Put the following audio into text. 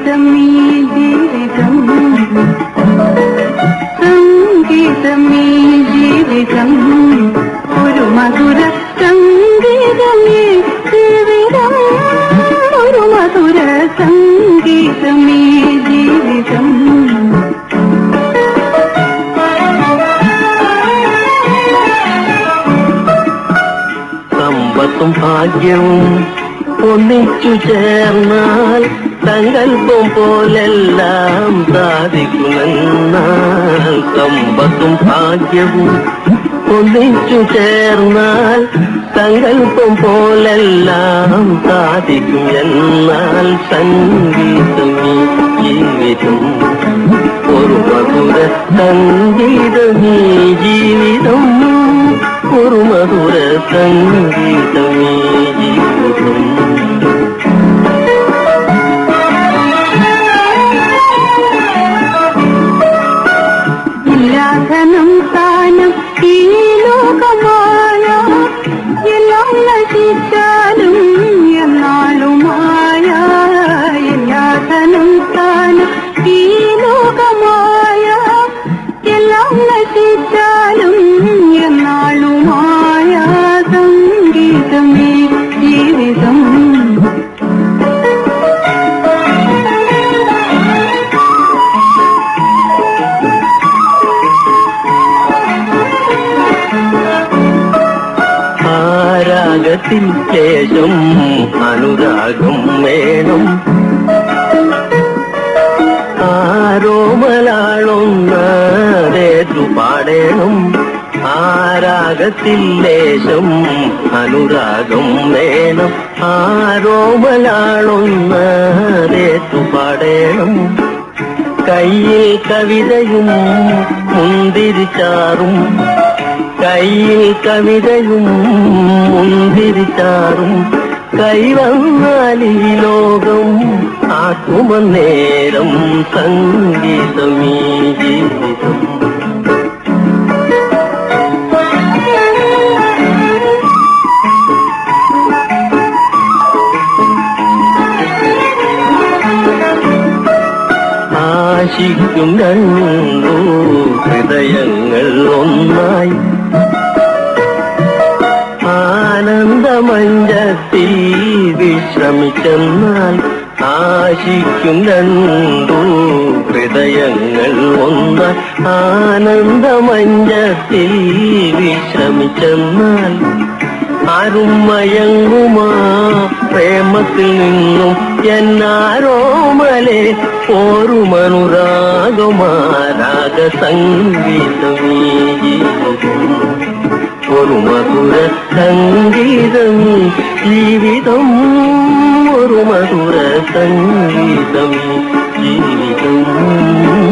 സംഗീതമീ ജീവിതം സംഗീതമീ ജീവിതം ഒരു മധുര സംഗീതമേ ജീവിതം ഒരു മധുര സംഗീതമേ ജീവിതം സമ്പത്തും ഭാഗ്യവും ഒന്നിച്ചു ചേർന്നാൽ സങ്കല്പം പോലെല്ലാം സാധിക്കുമെന്നാൽ സമ്പത്തും ഭാഗ്യവും ഒന്നിച്ചു ചേർന്നാൽ സങ്കല്പം പോലെല്ലാം സാധിക്കും എന്നാൽ സംഗീതമീ ജീവിതം ഒരു മധുര സംഗീതമീ ജീവിതം ഒരു മധുര സംഗീതമീ ജീവിതം ഇല്ലാധനം താനും ഈ ലോകമായ എല്ലാം നശിച്ചാലും എന്നാളുമായ ഇല്ലാധനം താനും ഈ ലോകമായ എല്ലാം നശിച്ചാലും എന്നാളുമായ സംഗീതമേ ജീവിതം ആരാഗത്തിൽ ക്ലേശം അനുരാഗം വേണം ആരോമലാളൊന്നേറ്റു പാടേണം ആരാഗത്തിൽ ലേശം അനുരാഗം വേണം ആരോമലാളൊന്നേറ്റു പാടേണം കയ്യിൽ കവിതയും മുന്തിരിച്ചാറും കയ്യിൽ കവിതയും മുന്തിരിച്ചാറും കൈവന്നാൽ ഈ ലോകം ആക്കുമന്നേരം സംഗീതമീ ജീവിതം ആശിക്കും രണ്ടു ഹൃദയങ്ങൾ ഒന്നായി ആനന്ദമഞ്ചത്തിൽ വിശ്രമിച്ചെന്നാൽ ആശിക്കും രണ്ടു ഹൃദയങ്ങൾ ഒന്നായി ആനന്ദമഞ്ചത്തിൽ വിശ്രമിച്ചെന്നാൽ ആരും മയങ്ങുമാ പ്രേമത്തിൽ നിന്നും എന്നാരോമലെ ഓരുമനുരാഗമാരാഗ സംഗീതമീ ജീവിതം ഒരു മധുര സംഗീതം ജീവിതം ഒരു മധുര സംഗീതം ജീവിതം